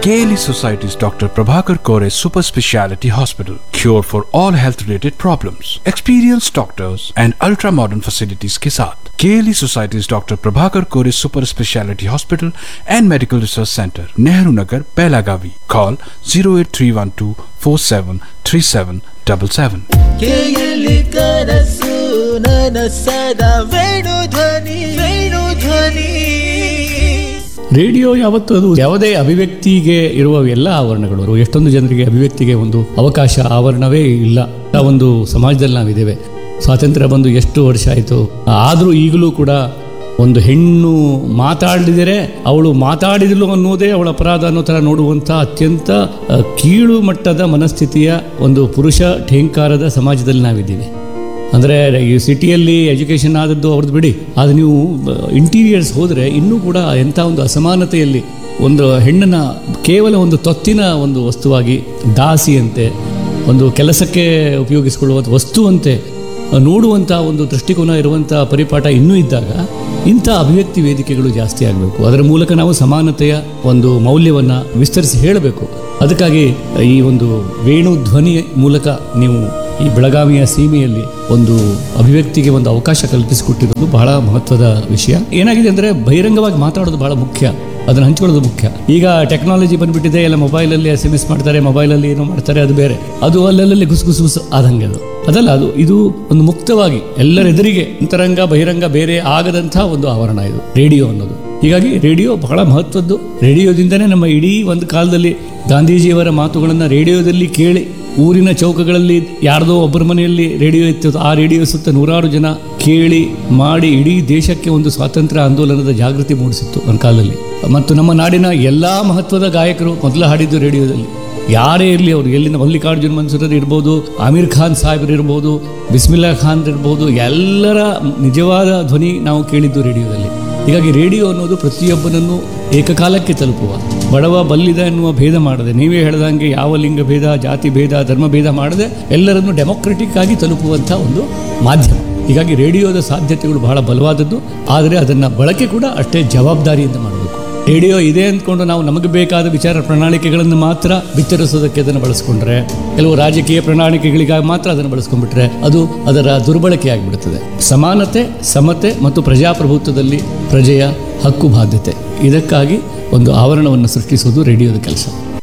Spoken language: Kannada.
KLE Society's Dr. Prabhakar Kore Super Speciality Hospital. Cure for all health related problems. Experienced doctors and ultra modern facilities के साथ KLE Society's Dr. Prabhakar Kore Super Speciality Hospital and Medical Research Center, Nehru Nagar, Pelagavi. Call 08312 473777. ಕೇಳಿ ಕನಸು ನನಸದ ವೇಣು ಧ್ವನಿ ವೇಣು ಧ್ವನಿ ರೇಡಿಯೋ ಯಾವತ್ತು ಅದು ಯಾವುದೇ ಅಭಿವ್ಯಕ್ತಿಗೆ ಇರುವ ಎಲ್ಲ ಆವರಣಗಳು ಎಷ್ಟೊಂದು ಜನರಿಗೆ ಅಭಿವ್ಯಕ್ತಿಗೆ ಒಂದು ಅವಕಾಶ ಆವರಣವೇ ಇಲ್ಲ ಆ ಒಂದು ಸಮಾಜದಲ್ಲಿ ನಾವಿದ್ದೇವೆ ಸ್ವಾತಂತ್ರ್ಯ ಬಂದು ಎಷ್ಟು ವರ್ಷ ಆಯಿತು ಆದರೂ ಈಗಲೂ ಕೂಡ ಒಂದು ಹೆಣ್ಣು ಮಾತಾಡಿದರೆ ಅವಳು ಮಾತಾಡಿದಳು ಅನ್ನೋದೇ ಅವಳ ಅಪರಾಧ ಅನ್ನೋ ಥರ ನೋಡುವಂಥ ಅತ್ಯಂತ ಆ, ಕೀಳು ಮಟ್ಟದ ಮನಸ್ಥಿತಿಯ ಒಂದು ಪುರುಷ ಠೇಂಕಾರದ ಸಮಾಜದಲ್ಲಿ ನಾವಿದ್ದೀವಿ ಅಂದರೆ ಈ ಸಿಟಿಯಲ್ಲಿ ಎಜುಕೇಷನ್ ಆದದ್ದು ಅವ್ರದ್ದು ಬಿಡಿ ಆದರೆ ನೀವು ಇಂಟೀರಿಯರ್ಸ್ ಹೋದರೆ ಇನ್ನೂ ಕೂಡ ಎಂಥ ಒಂದು ಅಸಮಾನತೆಯಲ್ಲಿ ಒಂದು ಹೆಣ್ಣನ್ನು ಕೇವಲ ಒಂದು ತೊತ್ತಿನ ಒಂದು ವಸ್ತುವಾಗಿ ದಾಸಿಯಂತೆ ಒಂದು ಕೆಲಸಕ್ಕೆ ಉಪಯೋಗಿಸಿಕೊಳ್ಳುವ ವಸ್ತುವಂತೆ ನೋಡುವಂಥ ಒಂದು ದೃಷ್ಟಿಕೋನ ಇರುವಂಥ ಪರಿಪಾಠ ಇನ್ನೂ ಇದ್ದಾಗ ಇಂಥ ಅಭಿವ್ಯಕ್ತಿ ವೇದಿಕೆಗಳು ಜಾಸ್ತಿ ಆಗಬೇಕು ಅದರ ಮೂಲಕ ನಾವು ಸಮಾನತೆಯ ಒಂದು ಮೌಲ್ಯವನ್ನು ವಿಸ್ತರಿಸಿ ಹೇಳಬೇಕು ಅದಕ್ಕಾಗಿ ಈ ಒಂದು ವೇಣು ಧ್ವನಿ ಮೂಲಕ ನೀವು ಈ ಬೆಳಗಾವಿಯ ಸೀಮೆಯಲ್ಲಿ ಒಂದು ಅಭಿವ್ಯಕ್ತಿಗೆ ಒಂದು ಅವಕಾಶ ಕಲ್ಪಿಸಿಕೊಟ್ಟಿರೋದು ಬಹಳ ಮಹತ್ವದ ವಿಷಯ ಏನಾಗಿದೆ ಅಂದರೆ ಬಹಿರಂಗವಾಗಿ ಮಾತಾಡೋದು ಬಹಳ ಮುಖ್ಯ ಅದನ್ನು ಹಂಚ್ಕೊಳ್ಳೋದು ಮುಖ್ಯ ಈಗ ಟೆಕ್ನಾಲಜಿ ಬಂದ್ಬಿಟ್ಟಿದೆ ಎಲ್ಲ ಮೊಬೈಲಲ್ಲಿ ಎಸ್ ಎಮ್ ಎಸ್ ಮಾಡ್ತಾರೆ ಮೊಬೈಲಲ್ಲಿ ಏನೋ ಮಾಡ್ತಾರೆ ಅದು ಬೇರೆ ಅದು ಅಲ್ಲಲ್ಲಿ ಗುಸು ಗುಸು ಗುಸು ಆದಂಗೆ ಅದು ಅದಲ್ಲ ಅದು ಇದು ಒಂದು ಮುಕ್ತವಾಗಿ ಎಲ್ಲರೆದುರಿಗೆ ಅಂತರಂಗ ಬಹಿರಂಗ ಬೇರೆ ಆಗದಂಥ ಒಂದು ಆವರಣ ಇದು ರೇಡಿಯೋ ಅನ್ನೋದು ಹೀಗಾಗಿ ರೇಡಿಯೋ ಬಹಳ ಮಹತ್ವದ್ದು ರೇಡಿಯೋದಿಂದನೇ ನಮ್ಮ ಇಡೀ ಒಂದು ಕಾಲದಲ್ಲಿ ಗಾಂಧೀಜಿಯವರ ಮಾತುಗಳನ್ನು ರೇಡಿಯೋದಲ್ಲಿ ಕೇಳಿ ಊರಿನ ಚೌಕಗಳಲ್ಲಿ ಯಾರ್ದೋ ಒಬ್ಬರ ಮನೆಯಲ್ಲಿ ರೇಡಿಯೋ ಇತ್ತು ಆ ರೇಡಿಯೋ ಸುತ್ತ ನೂರಾರು ಜನ ಕೇಳಿ ಮಾಡಿ ಇಡೀ ದೇಶಕ್ಕೆ ಒಂದು ಸ್ವಾತಂತ್ರ್ಯ ಆಂದೋಲನದ ಜಾಗೃತಿ ಮೂಡಿಸಿತ್ತು ಒಂದು ಕಾಲದಲ್ಲಿ ಮತ್ತು ನಮ್ಮ ನಾಡಿನ ಎಲ್ಲ ಮಹತ್ವದ ಗಾಯಕರು ಮೊದಲು ಹಾಡಿದ್ದು ರೇಡಿಯೋದಲ್ಲಿ ಯಾರೇ ಇರಲಿ ಅವರು ಎಲ್ಲಿಂದ ಮಲ್ಲಿಕಾರ್ಜುನ್ ಮನ್ಸೂರರ್ ಇರ್ಬೋದು ಆಮೀರ್ ಖಾನ್ ಸಾಹೇಬ್ರು ಇರ್ಬೋದು ಬಿಸ್ಮಿಲ್ಲಾ ಖಾನ್ ಇರ್ಬೋದು ಎಲ್ಲರ ನಿಜವಾದ ಧ್ವನಿ ನಾವು ಕೇಳಿದ್ದು ರೇಡಿಯೋದಲ್ಲಿ ಹೀಗಾಗಿ ರೇಡಿಯೋ ಅನ್ನೋದು ಪ್ರತಿಯೊಬ್ಬನನ್ನು ಏಕಕಾಲಕ್ಕೆ ತಲುಪುವ ಬಡವ ಬಲ್ಲಿದ ಎನ್ನುವ ಭೇದ ಮಾಡದೆ ನೀವೇ ಹೇಳ್ದಂಗೆ ಯಾವ ಲಿಂಗ ಭೇದ ಜಾತಿ ಭೇದ ಧರ್ಮ ಭೇದ ಮಾಡದೆ ಎಲ್ಲರನ್ನು ಡೆಮೊಕ್ರೆಟಿಕ್ ಆಗಿ ತಲುಪುವಂಥ ಒಂದು ಮಾಧ್ಯಮ ಹೀಗಾಗಿ ರೇಡಿಯೋದ ಸಾಧ್ಯತೆಗಳು ಬಹಳ ಬಲವಾದದ್ದು ಆದರೆ ಅದನ್ನು ಬಳಕೆ ಕೂಡ ಅಷ್ಟೇ ಜವಾಬ್ದಾರಿಯಿಂದ ಮಾಡಬೇಕು ರೇಡಿಯೋ ಇದೆ ಅಂದ್ಕೊಂಡು ನಾವು ನಮಗೆ ಬೇಕಾದ ವಿಚಾರ ಪ್ರಣಾಳಿಕೆಗಳನ್ನು ಮಾತ್ರ ಬಿತ್ತರಿಸೋದಕ್ಕೆ ಅದನ್ನು ಬಳಸ್ಕೊಂಡ್ರೆ ಕೆಲವು ರಾಜಕೀಯ ಪ್ರಣಾಳಿಕೆಗಳಿಗಾಗಿ ಮಾತ್ರ ಅದನ್ನು ಬಳಸ್ಕೊಂಡ್ಬಿಟ್ರೆ ಅದು ಅದರ ದುರ್ಬಳಕೆ ಆಗಿಬಿಡುತ್ತದೆ ಸಮಾನತೆ ಸಮತೆ ಮತ್ತು ಪ್ರಜಾಪ್ರಭುತ್ವದಲ್ಲಿ ಪ್ರಜೆಯ ಹಕ್ಕು ಬಾಧ್ಯತೆ ಇದಕ್ಕಾಗಿ ಒಂದು ಆವರಣವನ್ನು ಸೃಷ್ಟಿಸುವುದು ರೇಡಿಯೋದ ಕೆಲಸ